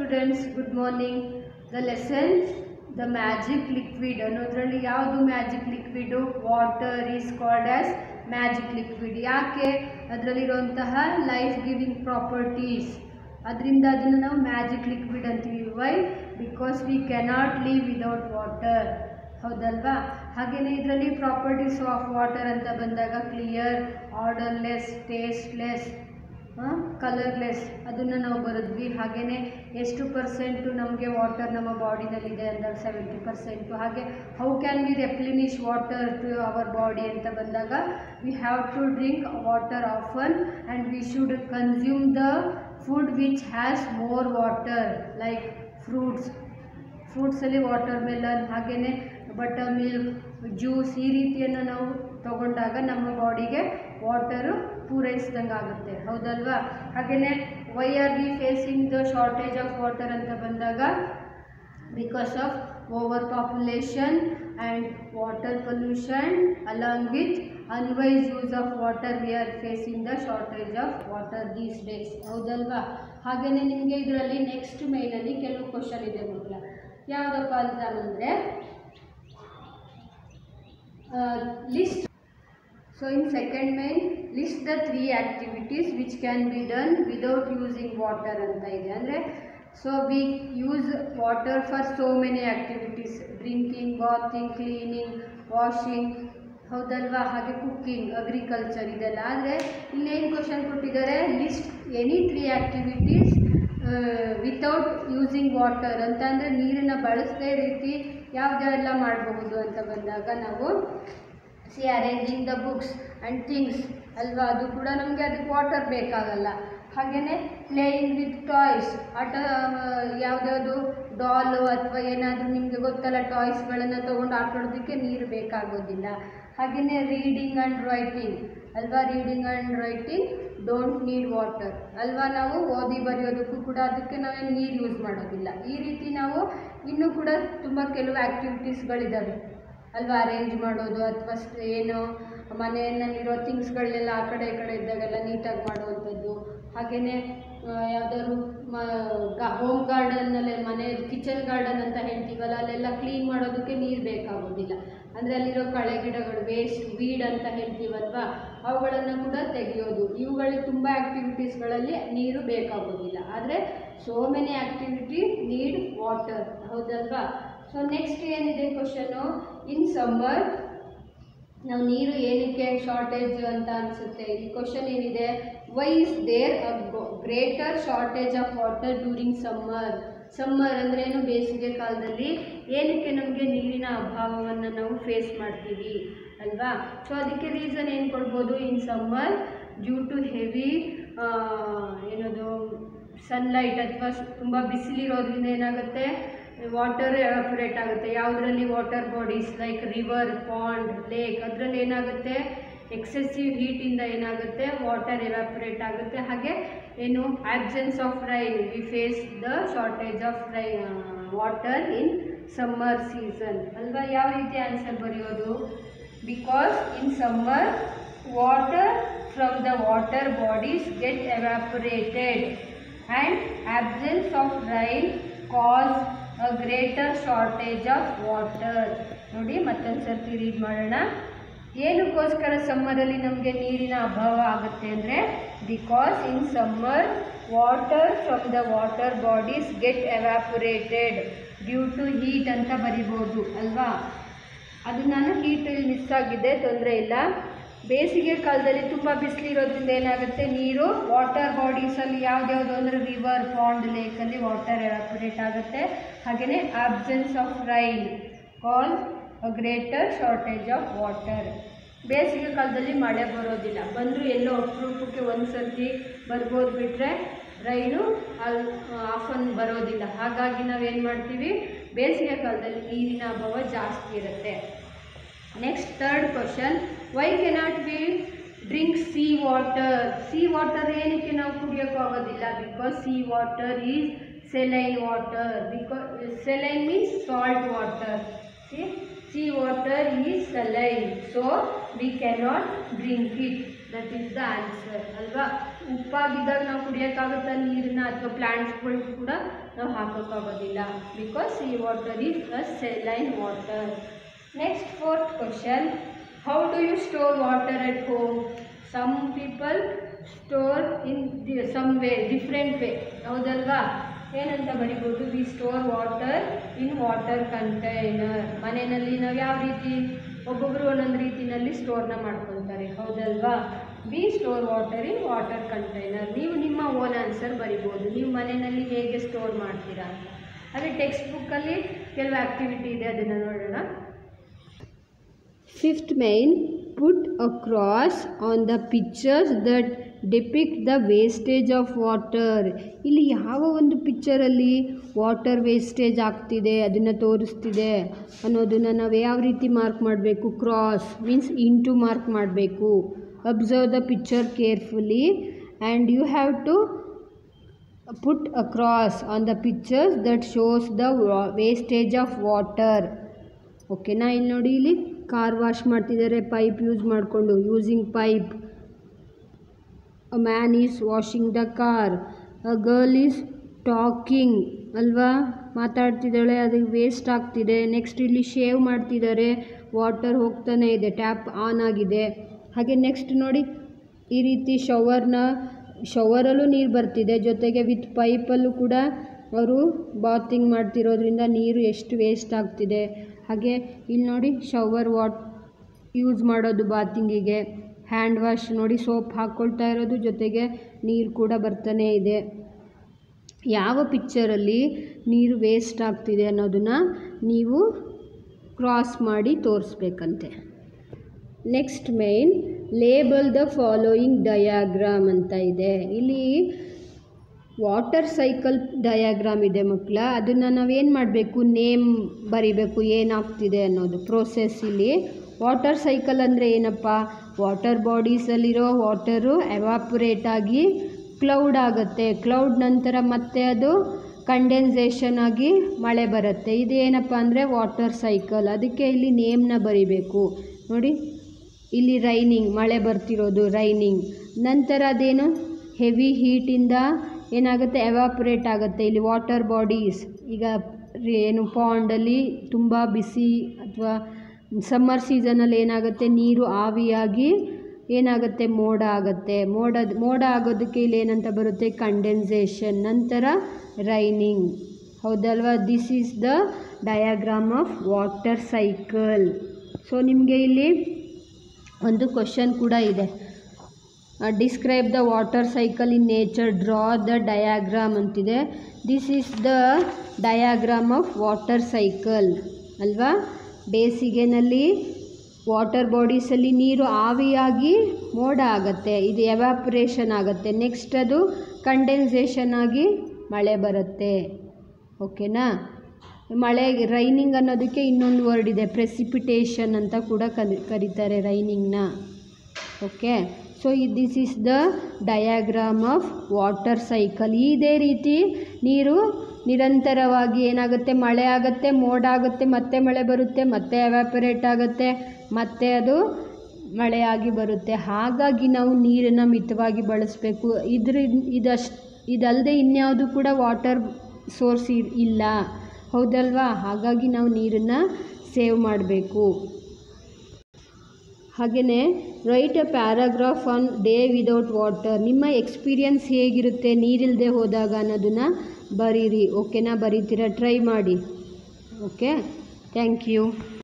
Students good morning the lessons the magic liquid ಅನ್ನೋದ್ರಲ್ಲಿ ಯಾವುದು magic liquid water is called as magic liquid ಯಾಕೆ ಅದರಲ್ಲಿರುವಂತಹ life giving properties ಅದರಿಂದ ಅದನ್ನು ನಾವು ಮ್ಯಾಜಿಕ್ ಲಿಕ್ವಿಡ್ ಅಂತೀವಿ why because we cannot live without water ಹೌದಲ್ವಾ ಹಾಗೆಯೇ ಇದರಲ್ಲಿ ಪ್ರಾಪರ್ಟೀಸ್ ಆಫ್ ವಾಟರ್ ಅಂತ ಬಂದಾಗ ಕ್ಲಿಯರ್ ಆರ್ಡರ್ಲೆಸ್ ಟೇಸ್ಟ್ಲೆಸ್ ಕಲರ್ಲೆಸ್ ಅದನ್ನು ನಾವು ಬರೆದ್ವಿ ಹಾಗೆಯೇ ಎಷ್ಟು ಪರ್ಸೆಂಟು ನಮಗೆ ವಾಟರ್ ನಮ್ಮ ಬಾಡಿನಲ್ಲಿದೆ ಅಂದಾಗ ಸೆವೆಂಟಿ ಪರ್ಸೆಂಟು ಹಾಗೆ how can we replenish water to our body ಅಂತ ಬಂದಾಗ we have to drink water often and we should consume the food which has more water like fruits ಫ್ರೂಟ್ಸಲ್ಲಿ ವಾಟರ್ ಮೆಲನ್ ಹಾಗೆಯೇ butter milk juice ಈ ರೀತಿಯನ್ನು ನಾವು ತಗೊಂಡಾಗ ನಮ್ಮ ಬಾಡಿಗೆ ವಾಟರು ಪೂರೈಸಿದಂಗೆ ಆಗುತ್ತೆ ಹೌದಲ್ವಾ ಹಾಗೆಯೇ why are we facing the shortage of water ಅಂತ ಬಂದಾಗ because of overpopulation and water pollution along with unwise use of water we are facing the shortage of water these days ಹೌದಲ್ವಾ ಹಾಗೆಯೇ ನಿಮಗೆ ಇದರಲ್ಲಿ next ಮೇನಲ್ಲಿ ಕೆಲವು question ಇದೆ ಮಕ್ಕಳ ಯಾವುದಪ್ಪ ಅಂತ ಅಂದರೆ list so in second main list the three activities which can be done without using water ಅಂತ ಇದೆ ಅಂದರೆ so we use water for so many activities drinking bathing cleaning washing ಹೌದಲ್ವಾ ಹಾಗೆ ಕುಕ್ಕಿಂಗ್ ಅಗ್ರಿಕಲ್ಚರ್ ಇದೆಲ್ಲ ಆದರೆ ಇನ್ನೇನು ಕ್ವಶನ್ ಕೊಟ್ಟಿದ್ದಾರೆ list any three activities without using water ಅಂತ ಅಂದರೆ ನೀರನ್ನು ಬಳಸದೇ ರೀತಿ ಯಾವುದೆಲ್ಲ ಮಾಡಬಹುದು ಅಂತ ಬಂದಾಗ ನಾವು see arranging the books and things ಅಲ್ವಾ ಅದು ಕೂಡ ನಮಗೆ ಅದಕ್ಕೆ ವಾಟರ್ ಬೇಕಾಗಲ್ಲ ಹಾಗೆಯೇ ಪ್ಲೇಯಿಂಗ್ ವಿತ್ ಟಾಯ್ಸ್ ಆಟ ಯಾವುದ್ಯಾವುದು ಡಾಲು ಅಥವಾ ಏನಾದರೂ ನಿಮಗೆ ಗೊತ್ತಲ್ಲ ಟಾಯ್ಸ್ಗಳನ್ನು ತೊಗೊಂಡು ಆಟಾಡೋದಕ್ಕೆ ನೀರು ಬೇಕಾಗೋದಿಲ್ಲ ಹಾಗೆಯೇ ರೀಡಿಂಗ್ ಆ್ಯಂಡ್ ರೈಟಿಂಗ್ ಅಲ್ವಾ reading and writing don't need water ಅಲ್ವಾ ನಾವು ಓದಿ ಬರೆಯೋದಕ್ಕೂ ಕೂಡ ಅದಕ್ಕೆ ನಾವೇನು ನೀರು ಯೂಸ್ ಮಾಡೋದಿಲ್ಲ ಈ ರೀತಿ ನಾವು ಇನ್ನೂ ಕೂಡ ತುಂಬ ಕೆಲವು ಆ್ಯಕ್ಟಿವಿಟೀಸ್ಗಳಿದ್ದಾವೆ ಅಲ್ವಾ ಅರೇಂಜ್ ಮಾಡೋದು ಅಥವಾ ಏನು ಮನೆಯಲ್ಲಿರೋ ಥಿಂಗ್ಸ್ಗಳನ್ನೆಲ್ಲ ಆ ಕಡೆ ಈ ಕಡೆ ಇದ್ದಾಗೆಲ್ಲ ನೀಟಾಗಿ ಮಾಡುವಂಥದ್ದು ಹಾಗೆಯೇ ಯಾವುದಾದ್ರು ಮ ಗಾ ಹೋಮ್ ಗಾರ್ಡನ್ನಲ್ಲಿ ಮನೆ ಕಿಚನ್ ಗಾರ್ಡನ್ ಅಂತ ಹೇಳ್ತೀವಲ್ಲ ಅಲ್ಲೆಲ್ಲ ಕ್ಲೀನ್ ಮಾಡೋದಕ್ಕೆ ನೀರು ಬೇಕಾಗೋದಿಲ್ಲ ಅಂದರೆ ಅಲ್ಲಿರೋ ಕಳೆ ಗಿಡಗಳು ವೇಸ್ಟ್ ವೀಡ್ ಅಂತ ಹೇಳ್ತೀವಲ್ವಾ ಅವುಗಳನ್ನು ಕೂಡ ತೆಗೆಯೋದು ಇವುಗಳಿಗೆ ತುಂಬ ಆ್ಯಕ್ಟಿವಿಟೀಸ್ಗಳಲ್ಲಿ ನೀರು ಬೇಕಾಗೋದಿಲ್ಲ ಆದರೆ so many activity need water ಹೌದಲ್ವಾ ಸೊ ನೆಕ್ಸ್ಟ್ ಏನಿದೆ ಕ್ವಶನು ಇನ್ ಸಮ್ಮರ್ ನಾವು ನೀರು ಏನಕ್ಕೆ ಶಾರ್ಟೇಜ್ ಅಂತ ಅನಿಸುತ್ತೆ ಈ ಕ್ವಶನ್ ಏನಿದೆ why is there a greater shortage of water during summer summer ಅಂದ್ರೇನು ಬೇಸಿಗೆ ಕಾಲದಲ್ಲಿ ಏನಕ್ಕೆ ನಮಗೆ ನೀರಿನ ಅಭಾವವನ್ನು ನಾವು ಫೇಸ್ ಮಾಡ್ತೀವಿ ಅಲ್ವಾ ಸೊ ಅದಕ್ಕೆ ರೀಸನ್ ಏನು ಕೊಡ್ಬೋದು in summer due to heavy ಏನದು ಸನ್ಲೈಟ್ ಅಥವಾ ತುಂಬ ಬಿಸಿಲಿರೋದ್ರಿಂದ ಏನಾಗುತ್ತೆ ವಾಟರ್ ಎವಾಪರೇಟ್ ಆಗುತ್ತೆ ಯಾವುದರಲ್ಲಿ water bodies like river pond lake ಅದರಲ್ಲಿ ಏನಾಗುತ್ತೆ ಎಕ್ಸೆಸಿವ್ ಹೀಟಿಂದ ಏನಾಗುತ್ತೆ ವಾಟರ್ ಎವಾಪರೇಟ್ ಆಗುತ್ತೆ ಹಾಗೆ ಏನು absence of rain we face the shortage of ರೈ ವಾಟರ್ ಇನ್ ಸಮ್ಮರ್ ಸೀಸನ್ ಅಲ್ವಾ ಯಾವ ರೀತಿ ಆನ್ಸರ್ ಬರೆಯೋದು because in summer water from the water bodies get evaporated and absence of rain cause a greater shortage of water ನೋಡಿ ಮತ್ತೊಂದು ಸರ್ತಿ read ಮಾಡೋಣ ಏನಕ್ಕೋಸ್ಕರ ಸಮ್ಮರಲ್ಲಿ ನಮಗೆ ನೀರಿನ ಅಭಾವ ಆಗುತ್ತೆ ಅಂದರೆ because in summer water from the water bodies get evaporated due to heat ಅಂತ ಬರಿಬೋದು ಅಲ್ವಾ ಅದು ನಾನು ಹೀಟಲ್ಲಿ ಮಿಸ್ ಆಗಿದೆ ತೊಂದರೆ ಇಲ್ಲ ಬೇಸಿಗೆ ಕಾಲದಲ್ಲಿ ತುಂಬ ಬಿಸಿಲಿರೋದ್ರಿಂದ ಏನಾಗುತ್ತೆ ನೀರು ವಾಟರ್ ಬಾಡೀಸಲ್ಲಿ ಯಾವ್ದ್ಯಾವುದು ಅಂದರೆ ರಿವರ್ ಪಾಂಡ್ ಲೇಕಲ್ಲಿ ವಾಟರ್ ಎವಾಪರೇಟ್ ಆಗುತ್ತೆ ಹಾಗೆಯೇ absence of rain cause a greater shortage of water ಬೇಸಿಗೆ ಕಾಲದಲ್ಲಿ ಮಳೆ ಬರೋದಿಲ್ಲ ಬಂದರೂ ಎಲ್ಲೋ ಅಪರೂಪಕ್ಕೆ ಒಂದು ಸರ್ತಿ ಬರ್ಬೋದು ಬಿಟ್ಟರೆ ರೈನು ಅಲ್ಲಿ ಆಫನ್ ಬರೋದಿಲ್ಲ ಹಾಗಾಗಿ ನಾವೇನು ಮಾಡ್ತೀವಿ ಬೇಸಿಗೆ ಕಾಲದಲ್ಲಿ ನೀರಿನ ಅಭಾವ ಜಾಸ್ತಿ ಇರುತ್ತೆ next third question why cannot we drink sea water sea water ಏನಕ್ಕೆ ನಾವು ಕುಡಿಯೋಕ್ಕೂ ಆಗೋದಿಲ್ಲ because sea water is saline water because saline means salt water sea sea water is saline so we cannot drink it that is the answer ಅಲ್ವಾ ಉಪ್ಪಾಗಿದ್ದಾಗ ನಾವು ಕುಡಿಯೋಕ್ಕಾಗುತ್ತಾ ನೀರನ್ನ ಅಥವಾ ಪ್ಲ್ಯಾಂಟ್ಸ್ಗಳು ಕೂಡ ನಾವು ಹಾಕೋಕ್ಕಾಗೋದಿಲ್ಲ ಬಿಕಾಸ್ ಈ water is a saline water next fourth question how do you store water at home some people store in the some way different way ಹೌದಲ್ವಾ ಏನಂತ ಬರಿಬೋದು we store water in water container ಮನೆಯಲ್ಲಿ ನಾವು ಯಾವ ರೀತಿ ಒಬ್ಬೊಬ್ಬರು ಒಂದೊಂದು ರೀತಿಯಲ್ಲಿ ಸ್ಟೋರ್ನ ಮಾಡ್ಕೊತಾರೆ ಹೌದಲ್ವಾ we store water in water container ನೀವು ನಿಮ್ಮ ಓನ್ ಆನ್ಸರ್ ಬರಿಬೋದು ನೀವು ಮನೆಯಲ್ಲಿ ಹೇಗೆ ಸ್ಟೋರ್ ಮಾಡ್ತೀರಾ ಅಂತ ಹಾಗೆ ಟೆಕ್ಸ್ಟ್ ಬುಕ್ಕಲ್ಲಿ ಕೆಲವು ಆ್ಯಕ್ಟಿವಿಟಿ ಇದೆ ಅದನ್ನು ನೋಡೋಣ Fifth main, put a cross on the pictures that depict the wastage of water. ಇಲ್ಲಿ ಯಾವ ಒಂದು ಪಿಕ್ಚರಲ್ಲಿ ವಾಟರ್ ವೇಸ್ಟೇಜ್ ಆಗ್ತಿದೆ ಅದನ್ನು ತೋರಿಸ್ತಿದೆ ಅನ್ನೋದನ್ನು ನಾವು ಯಾವ ರೀತಿ ಮಾರ್ಕ್ ಮಾಡಬೇಕು ಕ್ರಾಸ್ ಮೀನ್ಸ್ ಇಂಟು ಮಾರ್ಕ್ ಮಾಡಬೇಕು observe the picture carefully and you have to put a cross on the pictures that shows the wastage of water ಓಕೆನಾ ಇಲ್ಲಿ ನೋಡಿ ಇಲ್ಲಿ ಕಾರ್ ವಾಶ್ ಮಾಡ್ತಿದ್ದಾರೆ ಪೈಪ್ ಯೂಸ್ ಮಾಡಿಕೊಂಡು using pipe a man is washing the car a girl is talking ಅಲ್ವಾ ಮಾತಾಡ್ತಿದ್ದಾಳೆ ಅದು waste ಆಗ್ತಿದೆ ನೆಕ್ಸ್ಟ್ ಇಲ್ಲಿ ಶೇವ್ ಮಾಡ್ತಿದ್ದಾರೆ ವಾಟರ್ ಹೋಗ್ತಾನೆ ಇದೆ ಟ್ಯಾಪ್ ಆನ್ ಆಗಿದೆ ಹಾಗೆ ನೆಕ್ಸ್ಟ್ ನೋಡಿ ಈ ರೀತಿ ಶವರ್ನ ಶವರಲ್ಲೂ ನೀರು ಬರ್ತಿದೆ ಜೊತೆಗೆ ವಿತ್ ಪೈಪಲ್ಲೂ ಕೂಡ ಅವರು ಬಾತಿಂಗ್ ಮಾಡ್ತಿರೋದ್ರಿಂದ ನೀರು ಎಷ್ಟು ವೇಸ್ಟ್ ಆಗ್ತಿದೆ ಹಾಗೆ ಇಲ್ಲಿ ನೋಡಿ ಶವರ್ ವಾಟ್ ಯೂಸ್ ಮಾಡೋದು ಬಾತಿಂಗಿಗೆ ಹ್ಯಾಂಡ್ ವಾಶ್ ನೋಡಿ ಸೋಪ್ ಹಾಕ್ಕೊಳ್ತಾ ಇರೋದು ಜೊತೆಗೆ ನೀರು ಕೂಡ ಬರ್ತಾನೇ ಇದೆ ಯಾವ ಪಿಕ್ಚರಲ್ಲಿ ನೀರು ವೇಸ್ಟ್ ಆಗ್ತಿದೆ ಅನ್ನೋದನ್ನು ನೀವು ಕ್ರಾಸ್ ಮಾಡಿ ತೋರಿಸ್ಬೇಕಂತೆ next main label the following diagram ಅಂತ ಇದೆ ಇಲ್ಲಿ ವಾಟರ್ ಸೈಕಲ್ ಡಯಾಗ್ರಾಮ್ ಇದೆ ಮಕ್ಕಳ ಅದನ್ನು ನಾವೇನು ಮಾಡಬೇಕು ನೇಮ್ ಬರಿಬೇಕು ಏನಾಗ್ತಿದೆ ಅನ್ನೋದು ಪ್ರೋಸೆಸ್ ಇಲ್ಲಿ ವಾಟರ್ ಸೈಕಲ್ ಅಂದರೆ ಏನಪ್ಪ ವಾಟರ್ ಬಾಡೀಸಲ್ಲಿರೋ ವಾಟರು ಎವಾಪರೇಟ್ ಆಗಿ ಕ್ಲೌಡ್ ಆಗುತ್ತೆ ಕ್ಲೌಡ್ ನಂತರ ಮತ್ತೆ ಅದು ಕಂಡೆನ್ಸೇಷನ್ ಆಗಿ ಮಳೆ ಬರುತ್ತೆ ಇದೇನಪ್ಪ ಅಂದರೆ ವಾಟರ್ ಸೈಕಲ್ ಅದಕ್ಕೆ ಇಲ್ಲಿ ನೇಮ್ನ ಬರಿಬೇಕು ನೋಡಿ ಇಲ್ಲಿ ರೈನಿಂಗ್ ಮಳೆ ಬರ್ತಿರೋದು ರೈನಿಂಗ್ ನಂತರ ಅದೇನು ಹೆವಿ ಹೀಟಿಂದ ಏನಾಗುತ್ತೆ ಎವಾಪರೇಟ್ ಆಗುತ್ತೆ ಇಲ್ಲಿ ವಾಟರ್ ಬಾಡೀಸ್ ಈಗ ರಿ- ಏನು ಪಾಂಡಲ್ಲಿ ತುಂಬ ಬಿಸಿ ಅಥವಾ ಸಮ್ಮರ್ ಸೀಸನಲ್ಲಿ ಏನಾಗುತ್ತೆ ನೀರು ಆವಿಯಾಗಿ ಏನಾಗುತ್ತೆ ಮೋಡ ಆಗುತ್ತೆ ಮೋಡ ಮೋಡ ಆಗೋದಕ್ಕೆ ಇಲ್ಲಿ ಏನಂತ ಬರುತ್ತೆ ಕಂಡೆನ್ಸೇಷನ್ ನಂತರ ರೈನಿಂಗ್ ಹೌದಲ್ವಾ this is the diagram of water cycle so ನಿಮಗೆ ಇಲ್ಲಿ ಒಂದು ಕ್ವಶನ್ ಕೂಡ ಇದೆ describe the water cycle in nature draw the diagram ಅಂತಿದೆ this is the diagram of water cycle ಅಲ್ವಾ ಬೇಸಿಗೆನಲ್ಲಿ ವಾಟರ್ ಬಾಡೀಸಲ್ಲಿ ನೀರು ಆವಿಯಾಗಿ ಮೋಡ ಆಗುತ್ತೆ ಇದು ಎವಾಪ್ರೇಷನ್ ಆಗುತ್ತೆ ನೆಕ್ಸ್ಟ್ ಅದು ಕಂಡೆನ್ಸೇಷನ್ ಆಗಿ ಮಳೆ ಬರುತ್ತೆ ಓಕೆನಾ ಮಳೆ ರೈನಿಂಗ್ ಅನ್ನೋದಕ್ಕೆ ಇನ್ನೊಂದು ವರ್ಡ್ ಇದೆ ಪ್ರೆಸಿಪಿಟೇಷನ್ ಅಂತ ಕೂಡ ಕಲಿ ಕರೀತಾರೆ ರೈನಿಂಗ್ನ okay so this is the diagram of water cycle ಇದೇ ರೀತಿ ನೀರು ನಿರಂತರವಾಗಿ ಏನಾಗುತ್ತೆ ಮಳೆ ಆಗುತ್ತೆ ಮೋಡ ಆಗುತ್ತೆ ಮತ್ತೆ ಮಳೆ ಬರುತ್ತೆ ಮತ್ತೆ ಎವಾಪರೇಟ್ ಆಗುತ್ತೆ ಮತ್ತೆ ಅದು ಮಳೆಯಾಗಿ ಬರುತ್ತೆ ಹಾಗಾಗಿ ನಾವು ನೀರನ್ನು ಮಿತವಾಗಿ ಬಳಸಬೇಕು ಇದ್ರ ಇದಷ್ಟು ಇದಲ್ಲದೆ ಇನ್ಯಾವುದು ಕೂಡ ವಾಟರ್ ಸೋರ್ಸ್ ಇಲ್ಲ ಹೌದಲ್ವಾ ಹಾಗಾಗಿ ನಾವು ನೀರನ್ನು ಸೇವ್ ಮಾಡಬೇಕು ಹಾಗೆಯೇ write a paragraph on day without water ನಿಮ್ಮ ಎಕ್ಸ್ಪೀರಿಯನ್ಸ್ ಹೇಗಿರುತ್ತೆ ನೀರಿಲ್ಲದೆ ಹೋದಾಗ ಅನ್ನೋದನ್ನು ಬರೀರಿ ಓಕೆನಾ ಬರೀತೀರಾ ಟ್ರೈ ಮಾಡಿ ಓಕೆ ಥ್ಯಾಂಕ್ ಯು